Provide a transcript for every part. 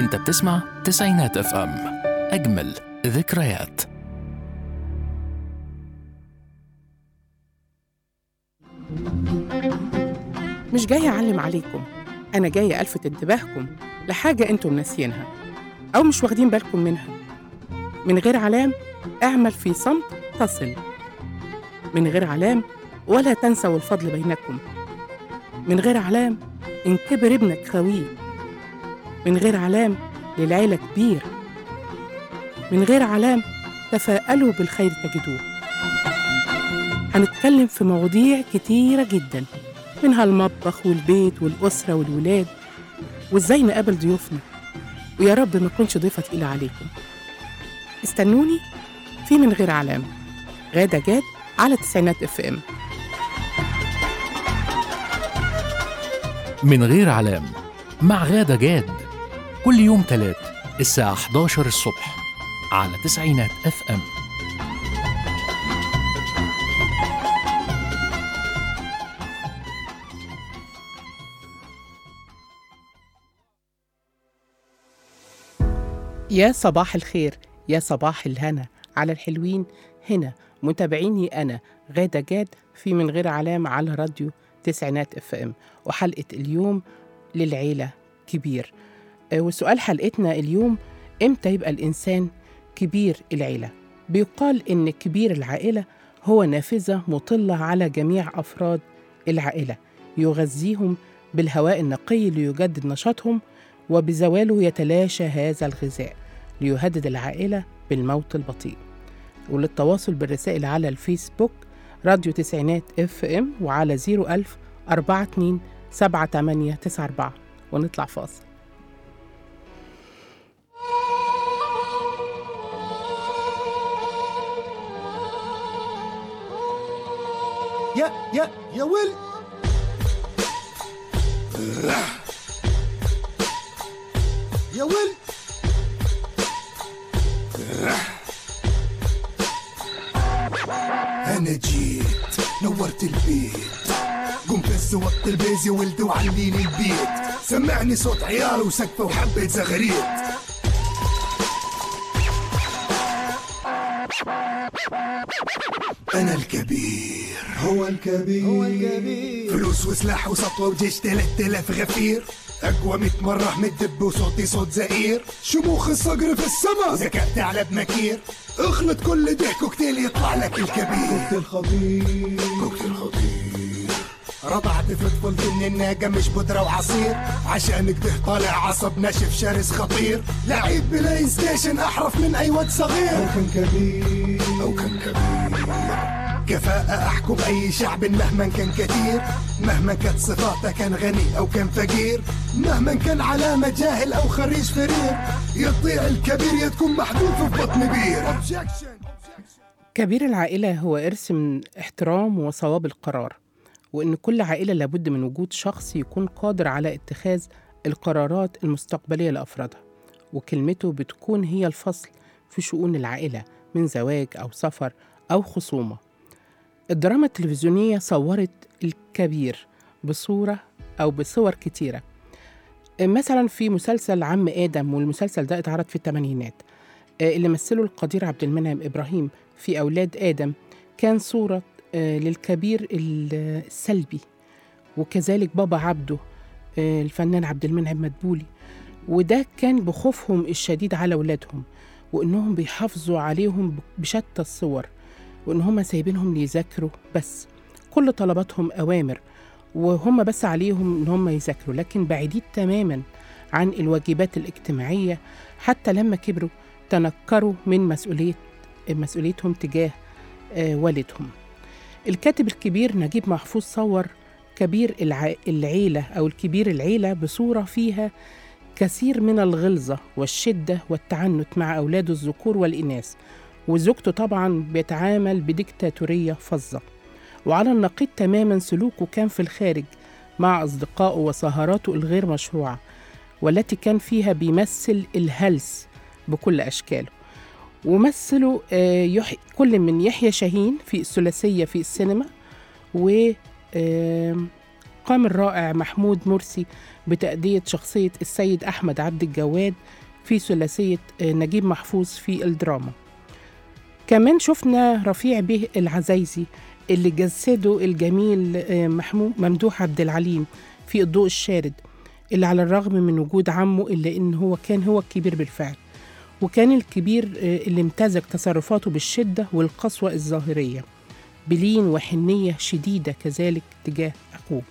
انت بتسمع تسعينات اف ام اجمل ذكريات مش جاية أعلم عليكم أنا جاية ألفت انتباهكم لحاجة أنتم ناسيينها أو مش واخدين بالكم منها من غير علام اعمل في صمت تصل من غير علام ولا تنسوا الفضل بينكم من غير علام إن كبر ابنك خويه من غير علام للعيلة كبير من غير علام تفاءلوا بالخير تجدوه هنتكلم في مواضيع كتيرة جدا منها المطبخ والبيت والأسرة والولاد وإزاي نقابل ضيوفنا ويا رب ما أكونش ضيفة تقيلة عليكم استنوني في من غير علام غادة جاد على تسعينات اف ام من غير علام مع غادة جاد كل يوم تلات الساعة 11 الصبح على تسعينات اف ام يا صباح الخير يا صباح الهنا على الحلوين هنا متابعيني أنا غادة جاد في من غير علام على راديو تسعينات اف ام وحلقة اليوم للعيلة كبير آه، وسؤال حلقتنا اليوم امتى يبقى الإنسان كبير العيلة بيقال إن كبير العائلة هو نافذة مطلة على جميع أفراد العائلة يغذيهم بالهواء النقي ليجدد نشاطهم وبزواله يتلاشى هذا الغذاء ليهدد العائلة بالموت البطيء وللتواصل بالرسائل على الفيسبوك راديو تسعينات اف ام وعلى 01000 42 7894 ونطلع فاصل يا يا يا ويل يا ويل انا جيت نورت البيت قمت بس وقت البيز يا ولد وعليني البيت سمعني صوت عيال وسقفه وحبة زغريت أنا الكبير هو الكبير هو الكبير فلوس وسلاح وسطوة وجيش تلات آلاف غفير أقوى ميت مرة متدب وصوتي صوت زئير شموخ الصقر في السما ذكاء ثعلب مكير اخلط كل ده كوكتيل يطلع لك الكبير كوكتيل خطير كوكتيل خطير رضعت في طفولتي ان الناقة مش بودرة وعصير عشان كده طالع عصب ناشف شرس خطير لعيب بلاي ستيشن احرف من اي واد صغير او كان كبير او كان كبير كفاءة احكم اي شعب مهما كان كثير مهما كانت صفاته كان غني او كان فقير مهما كان علامة جاهل او خريج فرير يطيع الكبير يا تكون محذوف في بطن بير كبير العائلة هو إرث من احترام وصواب القرار وإن كل عائلة لابد من وجود شخص يكون قادر على اتخاذ القرارات المستقبلية لأفرادها وكلمته بتكون هي الفصل في شؤون العائلة من زواج أو سفر أو خصومة الدراما التلفزيونية صورت الكبير بصورة أو بصور كتيرة مثلا في مسلسل عم آدم والمسلسل ده اتعرض في الثمانينات اللي مثله القدير عبد المنعم إبراهيم في أولاد آدم كان صورة آه، للكبير السلبي وكذلك بابا عبده آه، الفنان عبد المنعم مدبولي وده كان بخوفهم الشديد على أولادهم وإنهم بيحافظوا عليهم بشتى الصور وإن هم سايبينهم ليذاكروا بس كل طلباتهم أوامر وهم بس عليهم إن هم يذاكروا لكن بعيدين تماما عن الواجبات الاجتماعية حتى لما كبروا تنكروا من مسؤولية مسؤوليتهم تجاه آه، والدهم الكاتب الكبير نجيب محفوظ صور كبير الع... العيلة أو الكبير العيلة بصورة فيها كثير من الغلظة والشدة والتعنت مع أولاده الذكور والإناث وزوجته طبعا بيتعامل بديكتاتورية فظة وعلى النقيض تماما سلوكه كان في الخارج مع أصدقائه وسهراته الغير مشروعة والتي كان فيها بيمثل الهلس بكل أشكاله ومثلوا آه، يحي كل من يحيى شاهين في الثلاثية في السينما وقاسم قام الرائع محمود مرسي بتأدية شخصية السيد أحمد عبد الجواد في ثلاثية آه، نجيب محفوظ في الدراما كمان شفنا رفيع به العزايزي اللي جسده الجميل آه، محمود ممدوح عبد العليم في الضوء الشارد اللي على الرغم من وجود عمه إلا إن هو كان هو الكبير بالفعل وكان الكبير آه، اللي امتزج تصرفاته بالشدة والقسوة الظاهرية بلين وحنية شديدة كذلك تجاه أخوه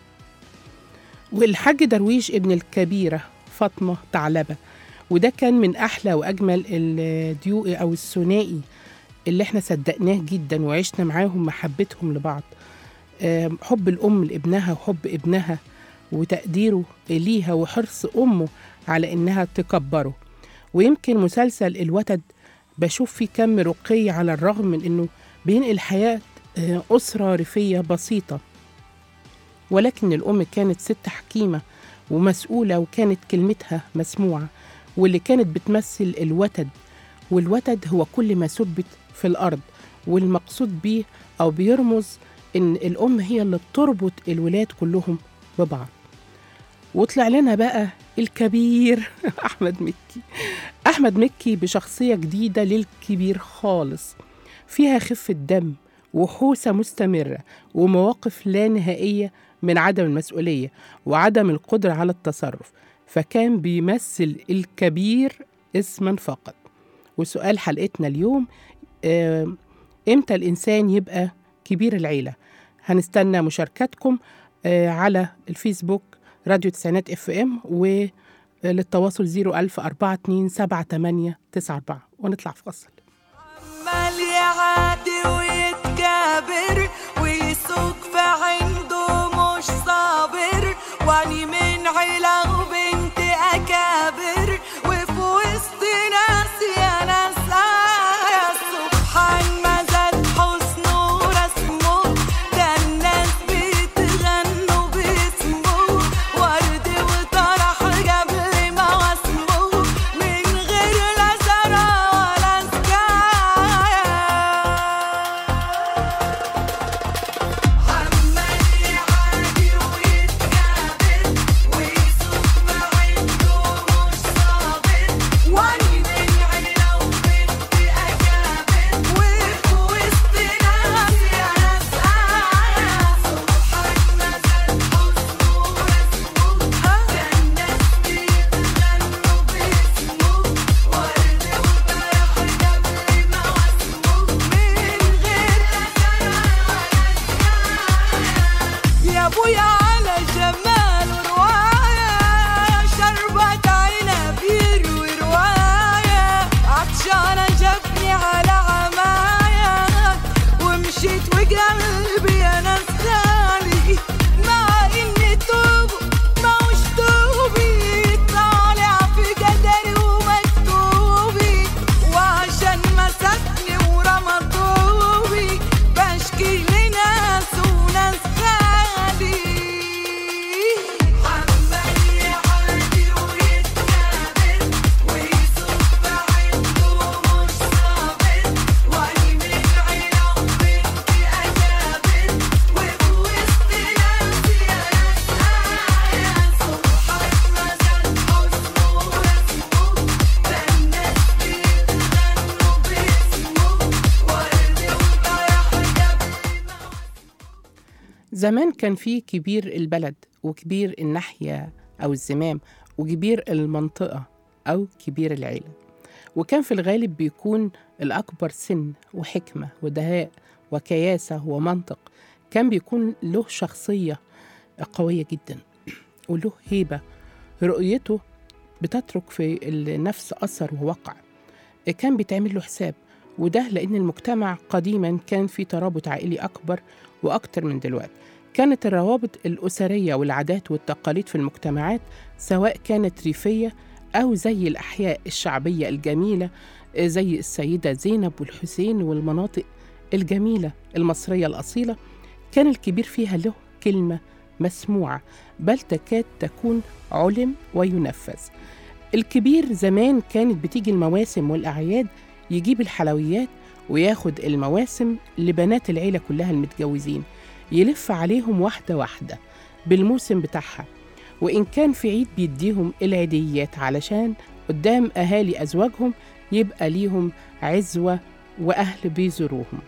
والحاج درويش ابن الكبيرة فاطمة ثعلبة وده كان من أحلى وأجمل الديوق أو الثنائي اللي احنا صدقناه جدا وعشنا معاهم محبتهم لبعض آم، حب الأم لابنها وحب ابنها وتقديره ليها وحرص أمه على إنها تكبره ويمكن مسلسل الوتد بشوف فيه كم رقي على الرغم من إنه بينقل حياة آه، أسرة ريفية بسيطة ولكن الأم كانت ست حكيمة ومسؤولة وكانت كلمتها مسموعة واللي كانت بتمثل الوتد والوتد هو كل ما ثبت في الأرض والمقصود بيه أو بيرمز إن الأم هي اللي بتربط الولاد كلهم ببعض وطلع لنا بقى الكبير أحمد مكي أحمد مكي بشخصية جديدة للكبير خالص فيها خفة دم وحوسة مستمرة ومواقف لا نهائية من عدم المسؤولية وعدم القدرة على التصرف فكان بيمثل الكبير اسما فقط وسؤال حلقتنا اليوم آه، امتى الإنسان يبقى كبير العيلة هنستنى مشاركاتكم آه، على الفيسبوك راديو تسعينات اف ام وللتواصل 01000 4278 94 ونطلع في فصل عمال يعادي ويتكابر ويسوق في عنده مش صابر واني من عيلة وبنت أكابر وفي وسط ناس يا ناس آية سبحان ما زاد حسنه ورسمه ده الناس بتغنوا باسمه ورد وطرح قبل ما واسمه من غير لا زرع ولا سكاية عمال يعادي ويتكابر ويسوق ما عنده مش صابر واني من عيلة وبنت أكابر وفي وسط ناس يا ناس آية سبحان ما زاد حسنه ورسمه ده الناس بيتغنوا باسمه ورد وطرح قبل ما واسمه من غير لا زرع ولا يا ابويا على جمال رواية شربت عنب يروي رواية عطشانة جابني على عماية ومشيت وقلبي انا خالي مع اني توب ما وش توبي طالع في قدري ومكتوبي وعشان مسكني ورمى طوبي بشكي لناس وناس خالي عمال يعادي ويتكابر ويسوق بعينه مش صابر واني من عيلة وبنت أكابر وفي وسط ناس يا ناس آية سبحان ما زاد حسنه ورسمه ده الناس بيتغنوا باسمه ورد وطرح قبل ما زمان كان في كبير البلد وكبير الناحية أو الزمام وكبير المنطقة أو كبير العيلة وكان في الغالب بيكون الأكبر سن وحكمة ودهاء وكياسة ومنطق كان بيكون له شخصية قوية جدا وله هيبة رؤيته بتترك في النفس أثر ووقع كان بيتعمل له حساب وده لأن المجتمع قديما كان في ترابط عائلي أكبر وأكتر من دلوقتي كانت الروابط الأسرية والعادات والتقاليد في المجتمعات سواء كانت ريفية أو زي الأحياء الشعبية الجميلة زي السيدة زينب والحسين والمناطق الجميلة المصرية الأصيلة كان الكبير فيها له كلمة مسموعة بل تكاد تكون علم وينفذ الكبير زمان كانت بتيجي المواسم والأعياد يجيب الحلويات وياخد المواسم لبنات العيلة كلها المتجوزين يلف عليهم واحدة واحدة بالموسم بتاعها وإن كان في عيد بيديهم العيديات علشان قدام أهالي أزواجهم يبقى ليهم عزوة وأهل بيزوروهم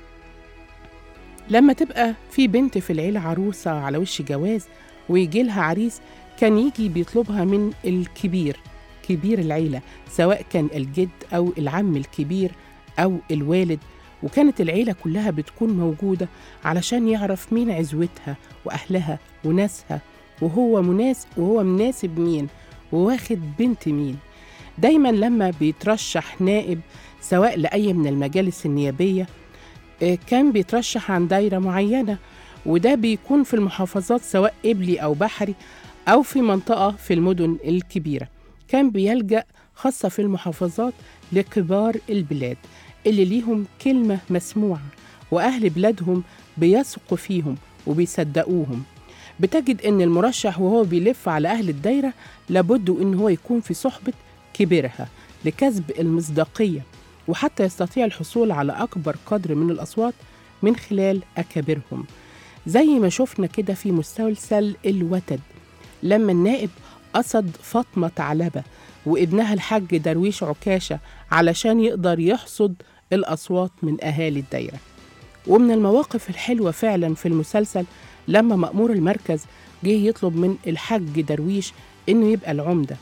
لما تبقى في بنت في العيلة عروسة على وش جواز ويجي لها عريس كان يجي بيطلبها من الكبير كبير العيلة سواء كان الجد أو العم الكبير أو الوالد وكانت العيلة كلها بتكون موجودة علشان يعرف مين عزوتها وأهلها وناسها وهو مناسب وهو مناسب مين وواخد بنت مين دايما لما بيترشح نائب سواء لأي من المجالس النيابية آه، كان بيترشح عن دايرة معينة وده بيكون في المحافظات سواء قبلي أو بحري أو في منطقة في المدن الكبيرة كان بيلجأ خاصة في المحافظات لكبار البلاد اللي ليهم كلمة مسموعة وأهل بلادهم بيثقوا فيهم وبيصدقوهم بتجد إن المرشح وهو بيلف على أهل الدايرة لابد إن هو يكون في صحبة كبيرها لكسب المصداقية وحتى يستطيع الحصول على أكبر قدر من الأصوات من خلال أكابرهم زي ما شفنا كده في مسلسل الوتد لما النائب قصد فاطمة ثعلبة وابنها الحاج درويش عكاشة علشان يقدر يحصد الأصوات من أهالي الدايرة ومن المواقف الحلوة فعلا في المسلسل لما مأمور المركز جه يطلب من الحاج درويش إنه يبقى العمدة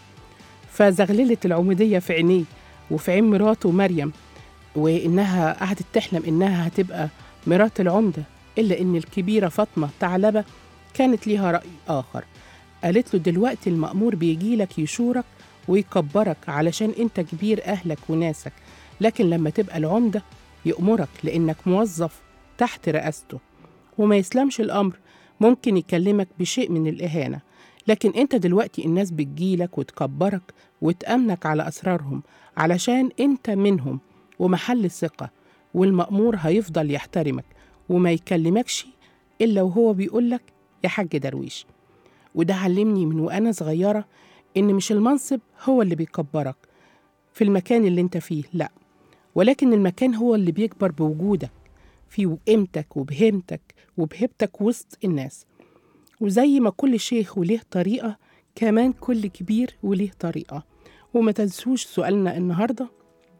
فزغللت العمودية في عينيه وفي عين مراته مريم وإنها قعدت تحلم إنها هتبقى مرات العمدة إلا إن الكبيرة فاطمة ثعلبة كانت ليها رأي آخر قالت له دلوقتي المأمور بيجيلك يشورك ويكبرك علشان انت كبير أهلك وناسك لكن لما تبقى العمدة يأمرك لأنك موظف تحت رئاسته وما يسلمش الأمر ممكن يكلمك بشيء من الإهانة لكن انت دلوقتي الناس بتجيلك وتكبرك وتأمنك على أسرارهم علشان انت منهم ومحل ثقة والمأمور هيفضل يحترمك وما يكلمكش إلا وهو بيقولك يا حاج درويش وده علمني من وأنا صغيرة إن مش المنصب هو اللي بيكبرك في المكان اللي انت فيه لأ ولكن المكان هو اللي بيكبر بوجودك في قيمتك وبهمتك وبهبتك وسط الناس وزي ما كل شيخ وليه طريقة كمان كل كبير وليه طريقة وما تنسوش سؤالنا النهاردة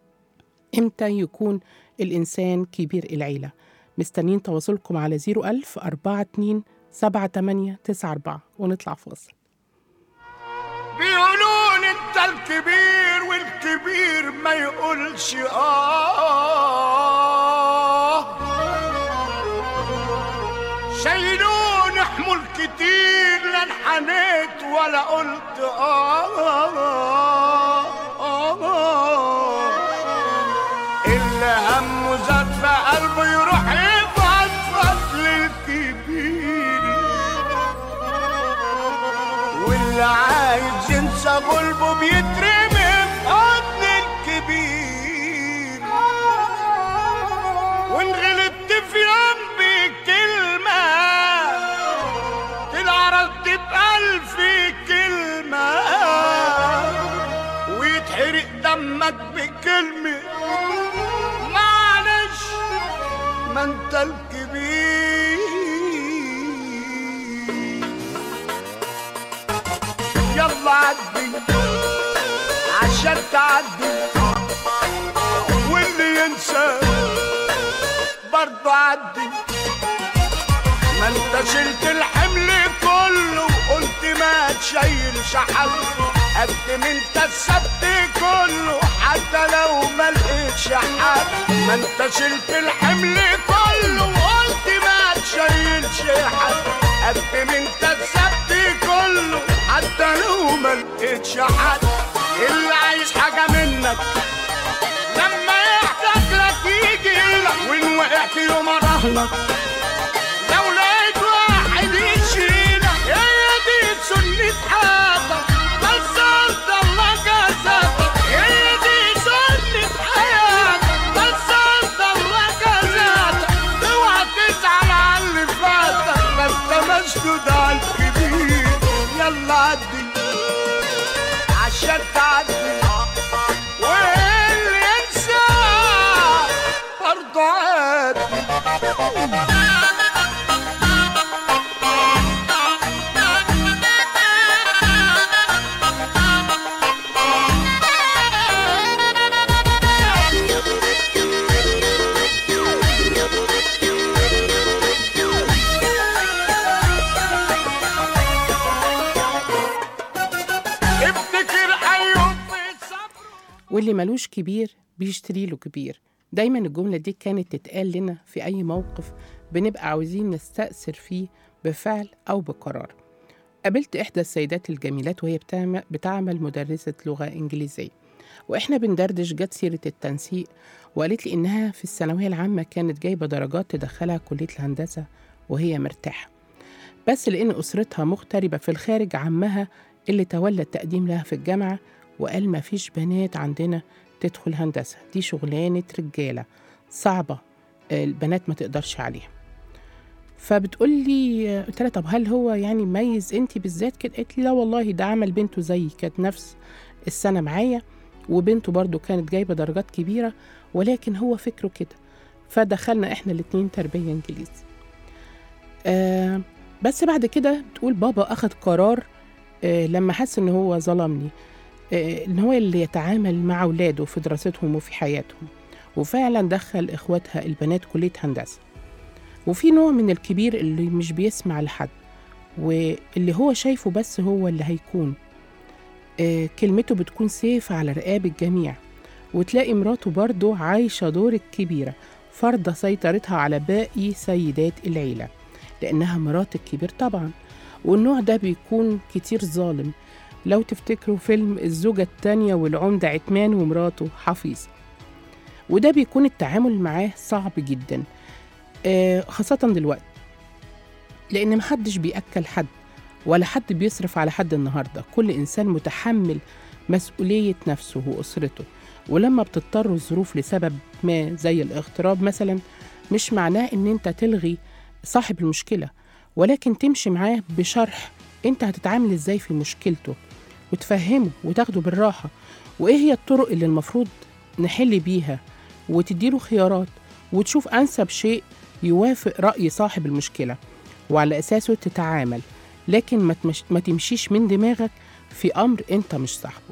إمتى يكون الإنسان كبير العيلة مستنيين تواصلكم على 01000 42 78 94 ونطلع فاصل بيقولون انت الكبير والكبير ما يقولش اه شايلون حمول كتير لا انحنيت ولا قلت آه, آه اللي همه زاد في قلبه يروح يفضفض للكبير واللي عايز ينسى غلبه بيترمي في حضن الكبير وان غلطت في يوم بكلمة طلع رد بألف كلمة ويتحرق دمك بكلمة معلش ما انت الكبير يلا عدي عشان تعدي واللي ينسى برضه عدي ما انت شلت الحمل كله وقلت ما تشيلش حد قدم انت السبت كله حتى لو ما لقيتش حد ما انت شلت الحمل كله وقلت ما تشيلش حد قدم انت السبت كله حتى لو ما لقيتش حد اللي عايز حاجه منك لما يحتاج لك يجي لك وان وقعت يوم رهنك لو لقيت واحد يشيلك هي دي سنة حياتك بس انت الله جزاك هي دي سنة حياتك بس انت الله جزاك اوعى تزعل على اللي فاتك ما انت مسدود على الكبير يلا عدي عشان تعدي واللي ينسى برضه عادي واللي ملوش كبير بيشتري له كبير دايما الجملة دي كانت تتقال لنا في أي موقف بنبقى عاوزين نستأثر فيه بفعل أو بقرار قابلت إحدى السيدات الجميلات وهي بتعمل, بتعمل مدرسة لغة إنجليزية وإحنا بندردش جت سيرة التنسيق وقالت لي إنها في الثانوية العامة كانت جايبة درجات تدخلها كلية الهندسة وهي مرتاحة بس لأن أسرتها مغتربة في الخارج عمها اللي تولى التقديم لها في الجامعة وقال مفيش بنات عندنا تدخل هندسة دي شغلانة رجالة صعبة آه، البنات ما تقدرش عليها فبتقول لي آه، قلت لها طب هل هو يعني ميز انت بالذات كده قالت لي لا والله ده عمل بنته زيي كانت نفس السنة معايا وبنته برضو كانت جايبة درجات كبيرة ولكن هو فكره كده فدخلنا احنا الاتنين تربية انجليزي آه بس بعد كده بتقول بابا أخد قرار آه لما حس إن هو ظلمني آه إن هو اللي يتعامل مع أولاده في دراستهم وفي حياتهم وفعلا دخل إخواتها البنات كلية هندسة وفي نوع من الكبير اللي مش بيسمع لحد واللي هو شايفه بس هو اللي هيكون آه كلمته بتكون سيف على رقاب الجميع وتلاقي مراته برضه عايشة دور الكبيرة فرض سيطرتها على باقي سيدات العيلة لأنها مرات الكبير طبعا والنوع ده بيكون كتير ظالم لو تفتكروا فيلم الزوجة التانية والعمدة عتمان ومراته حفيظ وده بيكون التعامل معاه صعب جدا آه خاصة دلوقتي لأن محدش بيأكل حد ولا حد بيصرف على حد النهاردة كل إنسان متحمل مسؤولية نفسه وأسرته ولما بتضطر الظروف لسبب ما زي الاغتراب مثلا مش معناه إن أنت تلغي صاحب المشكلة ولكن تمشي معاه بشرح أنت هتتعامل إزاي في مشكلته وتفهمه وتاخده بالراحة وإيه هي الطرق اللي المفروض نحل بيها وتديله خيارات وتشوف أنسب شيء يوافق رأي صاحب المشكلة وعلى أساسه تتعامل لكن ما, تمش... ما تمشيش من دماغك في أمر أنت مش صاحبه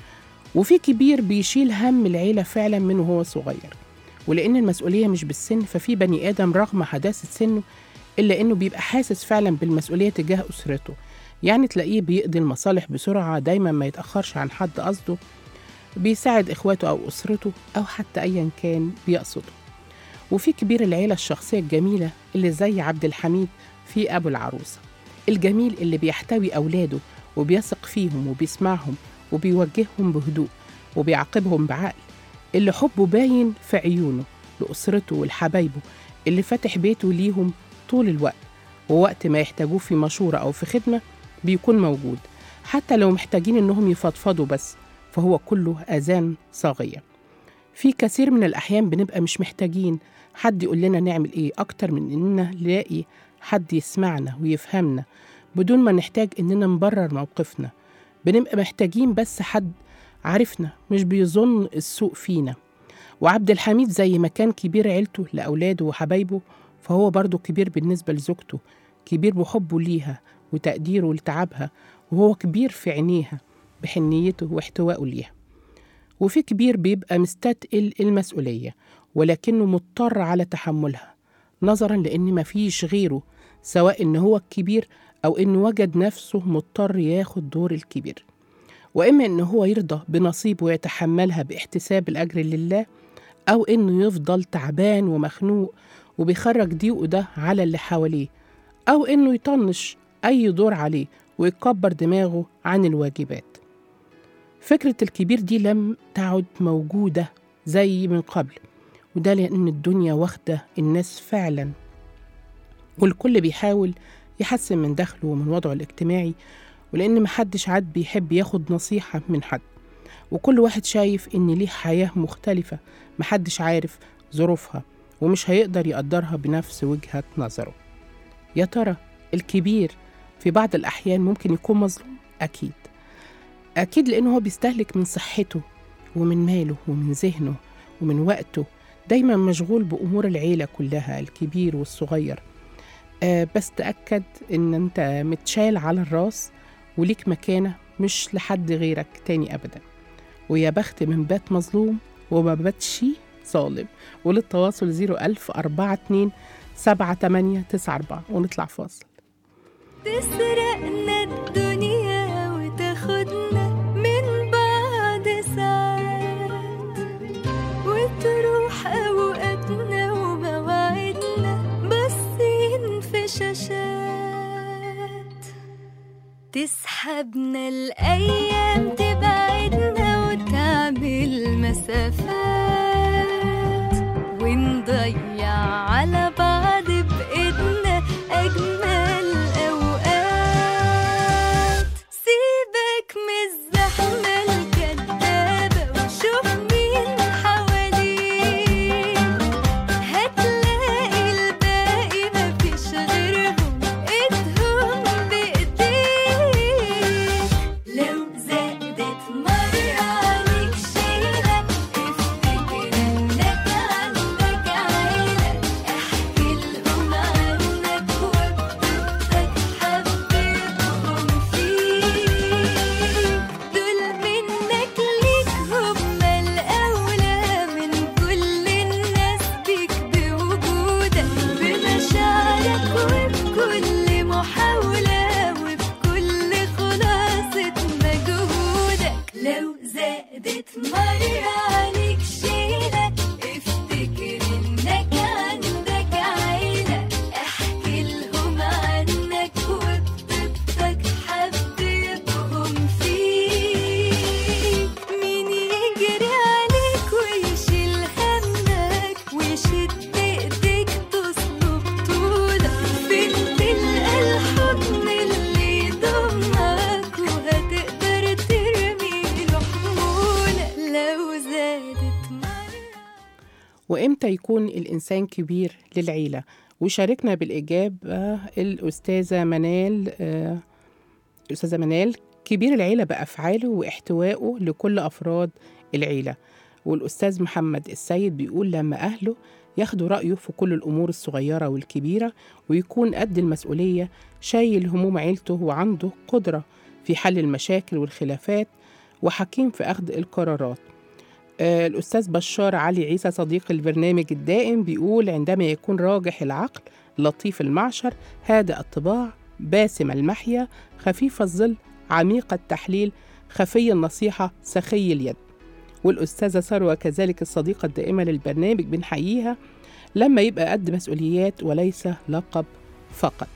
وفي كبير بيشيل هم العيلة فعلا من وهو صغير ولأن المسؤولية مش بالسن ففي بني آدم رغم حداثة سنه إلا إنه بيبقى حاسس فعلا بالمسؤولية تجاه أسرته يعني تلاقيه بيقضي المصالح بسرعة دايما ما يتأخرش عن حد قصده بيساعد إخواته أو أسرته أو حتى أيا كان بيقصده وفي كبير العيلة الشخصية الجميلة اللي زي عبد الحميد في أبو العروسة الجميل اللي بيحتوي أولاده وبيثق فيهم وبيسمعهم وبيوجههم بهدوء وبيعاقبهم بعقل اللي حبه باين في عيونه لأسرته ولحبايبه اللي فاتح بيته ليهم طول الوقت ووقت ما يحتاجوه في مشورة أو في خدمة بيكون موجود حتى لو محتاجين إنهم يفضفضوا بس فهو كله أذان صاغية في كثير من الأحيان بنبقى مش محتاجين حد يقول لنا نعمل إيه أكتر من إننا نلاقي حد يسمعنا ويفهمنا بدون ما نحتاج إننا نبرر موقفنا بنبقى محتاجين بس حد عارفنا مش بيظن السوء فينا وعبد الحميد زي ما كان كبير عيلته لأولاده وحبايبه فهو برضه كبير بالنسبة لزوجته كبير بحبه ليها وتقديره لتعبها وهو كبير في عينيها بحنيته واحتوائه ليها وفي كبير بيبقى مستتقل المسؤولية ولكنه مضطر على تحملها نظرا لأن مفيش غيره سواء إن هو الكبير أو إنه وجد نفسه مضطر ياخد دور الكبير وإما إن هو يرضى بنصيبه ويتحملها باحتساب الأجر لله أو إنه يفضل تعبان ومخنوق وبيخرج ضيقه ده على اللي حواليه أو إنه يطنش أي دور عليه ويكبر دماغه عن الواجبات فكرة الكبير دي لم تعد موجودة زي من قبل وده لأن الدنيا واخدة الناس فعلا والكل بيحاول يحسن من دخله ومن وضعه الاجتماعي ولأن محدش عاد بيحب ياخد نصيحة من حد وكل واحد شايف إن ليه حياة مختلفة محدش عارف ظروفها ومش هيقدر يقدرها بنفس وجهة نظره يا ترى الكبير في بعض الأحيان ممكن يكون مظلوم أكيد أكيد لأنه هو بيستهلك من صحته ومن ماله ومن ذهنه ومن وقته دايما مشغول بأمور العيلة كلها الكبير والصغير آه بس تأكد إن أنت متشال على الراس وليك مكانة مش لحد غيرك تاني أبدا ويا بخت من بات مظلوم وما باتش ظالم وللتواصل 01000 42 7894 ونطلع فاصل تسحبنا الأيام تبعدنا وتعمل مسافات ونضيع على بعض بإيدنا أجمل أوقات سيبك من الزحمة الكدابة وشوف مين حواليك هتلاقي الباقي مفيش غيرهم ايدهم بايديك لو زادت مرة عليك شيلة افتكر انك عندك عيلة احكي لهم عنك وبطبطك حبيبهم فيك دول منك ليك هما الأولى من كل الناس بيك بوجودك بمشاعرك وبكل محاولة وبكل خلاصة مجهودك لو زادت مرة عليك شيلة افتكر انك عندك عيلة احكي لهم عنك وبطبطك حبيبهم فيك مين يجري عليك ويشيل همك ويشد ايديك تصلب طولك فين تلقى الحضن اللي يضمك وهتقدر ترمي له حمولك لو زادت مرة وإمتى يكون الإنسان كبير للعيلة وشاركنا بالإجابة الأستاذة منال آه، الأستاذة منال كبير العيلة بأفعاله واحتوائه لكل أفراد العيلة والأستاذ محمد السيد بيقول لما أهله ياخدوا رأيه في كل الأمور الصغيرة والكبيرة ويكون قد المسؤولية شايل هموم عيلته وعنده قدرة في حل المشاكل والخلافات وحكيم في أخذ القرارات آه، الأستاذ بشار علي عيسى صديق البرنامج الدائم بيقول عندما يكون راجح العقل لطيف المعشر هادئ الطباع باسم المحيا خفيف الظل عميق التحليل خفي النصيحة سخي اليد والأستاذة ثروة كذلك الصديقة الدائمة للبرنامج بنحييها لما يبقى قد مسؤوليات وليس لقب فقط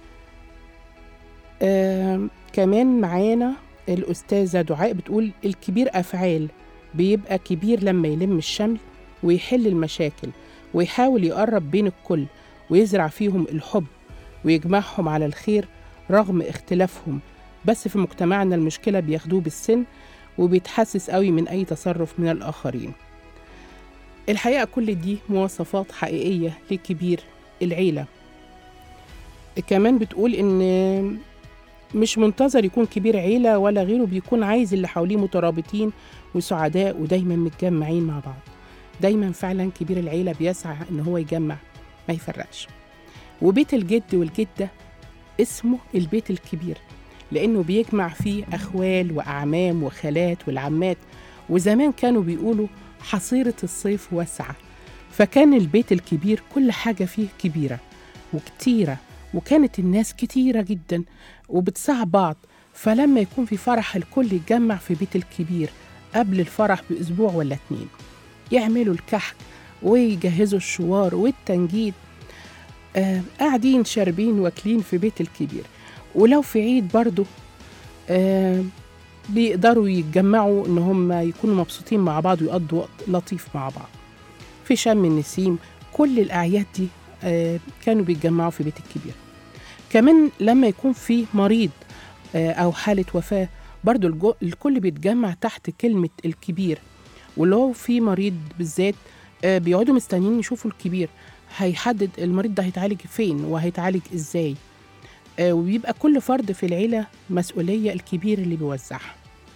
آه كمان معانا الأستاذة دعاء بتقول الكبير أفعال بيبقى كبير لما يلم الشمل ويحل المشاكل ويحاول يقرب بين الكل ويزرع فيهم الحب ويجمعهم على الخير رغم اختلافهم بس في مجتمعنا المشكلة بياخدوه بالسن وبيتحسس قوي من أي تصرف من الآخرين الحقيقة كل دي مواصفات حقيقية لكبير العيلة كمان بتقول إن مش منتظر يكون كبير عيلة ولا غيره بيكون عايز اللي حواليه مترابطين وسعداء ودايما متجمعين مع بعض دايما فعلا كبير العيلة بيسعى إن هو يجمع ما يفرقش وبيت الجد والجدة اسمه البيت الكبير لأنه بيجمع فيه أخوال وأعمام وخالات والعمات وزمان كانوا بيقولوا حصيرة الصيف واسعة فكان البيت الكبير كل حاجة فيه كبيرة وكتيرة وكانت الناس كتيرة جدا وبتساعد بعض فلما يكون في فرح الكل يتجمع في بيت الكبير قبل الفرح بأسبوع ولا اتنين يعملوا الكحك ويجهزوا الشوار والتنجيد آه قاعدين شاربين واكلين في بيت الكبير ولو في عيد برضو آه بيقدروا يتجمعوا ان هم يكونوا مبسوطين مع بعض ويقضوا وقت لطيف مع بعض في شم النسيم كل الاعياد دي آه كانوا بيتجمعوا في بيت الكبير كمان لما يكون في مريض آه او حاله وفاه برضو الجو- الكل بيتجمع تحت كلمه الكبير ولو في مريض بالذات آه بيقعدوا مستنيين يشوفوا الكبير هيحدد المريض ده هيتعالج فين وهيتعالج ازاي آه، وبيبقى كل فرد في العيلة مسؤولية الكبير اللي بيوزعها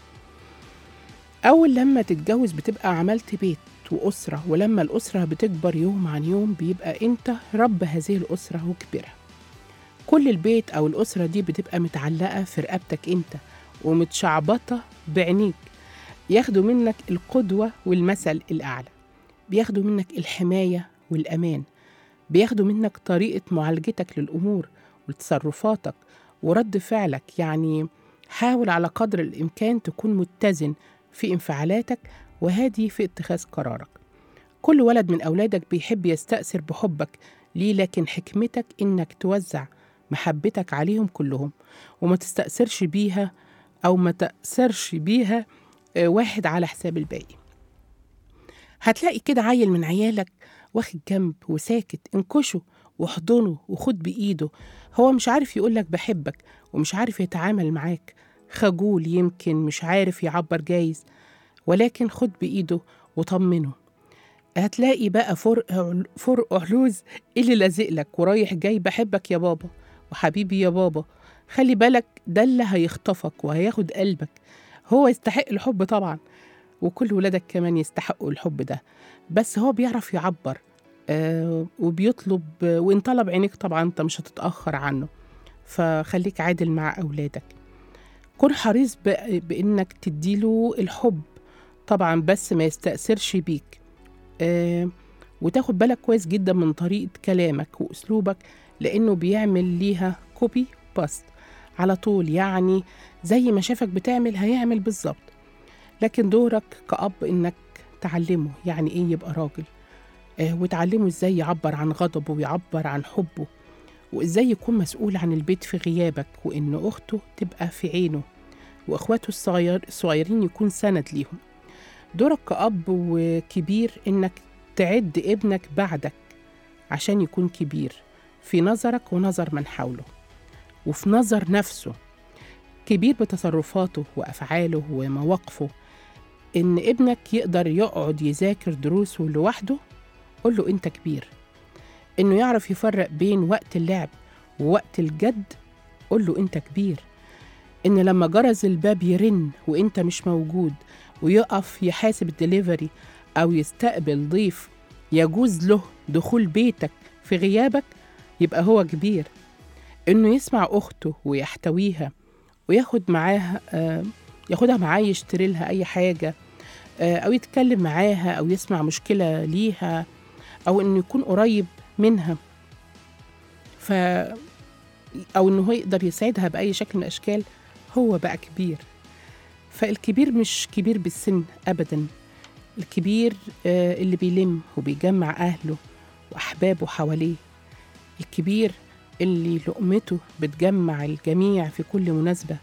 أول لما تتجوز بتبقى عملت بيت وأسرة ولما الأسرة بتكبر يوم عن يوم بيبقى أنت رب هذه الأسرة وكبيرها كل البيت أو الأسرة دي بتبقى متعلقة في رقبتك أنت ومتشعبطة بعينيك ياخدوا منك القدوة والمثل الأعلى بياخدوا منك الحماية والأمان بياخدوا منك طريقة معالجتك للأمور وتصرفاتك ورد فعلك يعني حاول على قدر الإمكان تكون متزن في انفعالاتك وهادي في اتخاذ قرارك كل ولد من أولادك بيحب يستأثر بحبك ليه لكن حكمتك إنك توزع محبتك عليهم كلهم وما تستأثرش بيها أو ما تأثرش بيها آه، واحد على حساب الباقي هتلاقي كده عيل من عيالك واخد جنب وساكت انكشه واحضنه وخد بإيده هو مش عارف يقولك بحبك ومش عارف يتعامل معاك خجول يمكن مش عارف يعبر جايز ولكن خد بإيده وطمنه هتلاقي بقى فرق عل- فرق علوز اللي لازق لك ورايح جاي بحبك يا بابا وحبيبي يا بابا خلي بالك ده اللي هيخطفك وهياخد قلبك هو يستحق الحب طبعا وكل ولادك كمان يستحقوا الحب ده بس هو بيعرف يعبر آه وبيطلب آه، وإن طلب عينيك طبعا أنت مش هتتأخر عنه فخليك عادل مع أولادك كن حريص ب- بإنك تديله الحب طبعا بس ما يستأثرش بيك آه وتاخد بالك كويس جدا من طريقة كلامك وأسلوبك لأنه بيعمل ليها كوبي باست على طول يعني زي ما شافك بتعمل هيعمل بالظبط لكن دورك كأب إنك تعلمه يعني إيه يبقى راجل آه وتعلمه إزاي يعبر عن غضبه ويعبر عن حبه وإزاي يكون مسؤول عن البيت في غيابك وإن أخته تبقى في عينه وإخواته الصغير الصغيرين يكون سند ليهم دورك كأب وكبير إنك تعد ابنك بعدك عشان يكون كبير في نظرك ونظر من حوله وفي نظر نفسه كبير بتصرفاته وأفعاله ومواقفه إن ابنك يقدر يقعد يذاكر دروسه لوحده قول له أنت كبير إنه يعرف يفرق بين وقت اللعب ووقت الجد قول له أنت كبير إن لما جرس الباب يرن وأنت مش موجود ويقف يحاسب الدليفري أو يستقبل ضيف يجوز له دخول بيتك في غيابك يبقى هو كبير إنه يسمع أخته ويحتويها وياخد معاها آه ياخدها معاه يشتري لها أي حاجة آه أو يتكلم معاها أو يسمع مشكلة ليها أو إنه يكون قريب منها ف أو إنه هو يقدر يساعدها بأي شكل من الأشكال هو بقى كبير فالكبير مش كبير بالسن أبدا الكبير آه، اللي بيلم وبيجمع أهله وأحبابه حواليه الكبير اللي لقمته بتجمع الجميع في كل مناسبة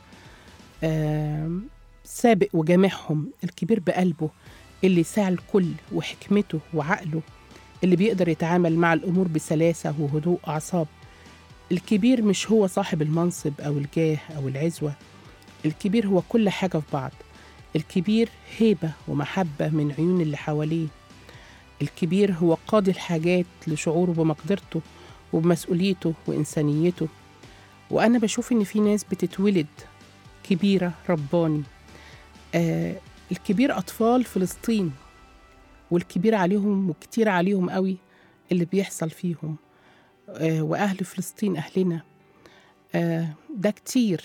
آم، سابق وجامعهم الكبير بقلبه اللي ساع الكل وحكمته وعقله اللي بيقدر يتعامل مع الأمور بسلاسة وهدوء أعصاب الكبير مش هو صاحب المنصب أو الجاه أو العزوة الكبير هو كل حاجة في بعض الكبير هيبة ومحبة من عيون اللي حواليه الكبير هو قاضي الحاجات لشعوره بمقدرته وبمسؤوليته وإنسانيته وأنا بشوف إن في ناس بتتولد كبيرة رباني آه الكبير أطفال فلسطين والكبير عليهم وكتير عليهم قوي اللي بيحصل فيهم آه وأهل فلسطين أهلنا آه ده كتير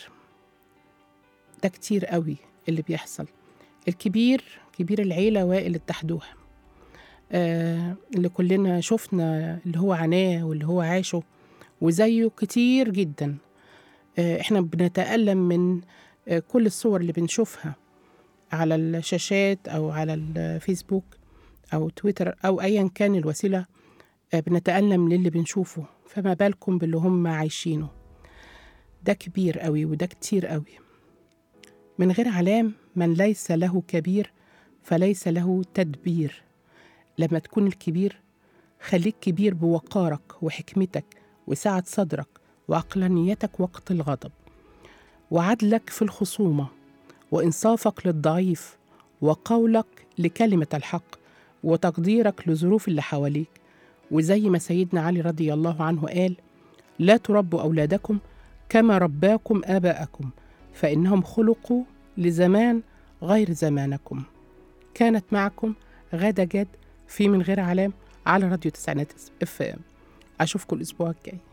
ده كتير قوي اللي بيحصل الكبير كبير العيلة وائل التحدوح آه اللي كلنا شفنا اللي هو عناه واللي هو عاشه وزيه كتير جدا آه احنا بنتألم من آه كل الصور اللي بنشوفها على الشاشات أو على الفيسبوك أو تويتر أو أيا كان الوسيلة آه بنتألم للي بنشوفه فما بالكم باللي هم عايشينه ده كبير قوي وده كتير قوي من غير علام من ليس له كبير فليس له تدبير لما تكون الكبير خليك كبير بوقارك وحكمتك وسعة صدرك وعقلانيتك وقت الغضب وعدلك في الخصومة وإنصافك للضعيف وقولك لكلمة الحق وتقديرك لظروف اللي حواليك وزي ما سيدنا علي رضي الله عنه قال لا تربوا أولادكم كما رباكم آباءكم فإنهم خلقوا لزمان غير زمانكم كانت معكم غادة جاد في من غير علام على راديو تسعينات اف ام أشوفكم الأسبوع الجاي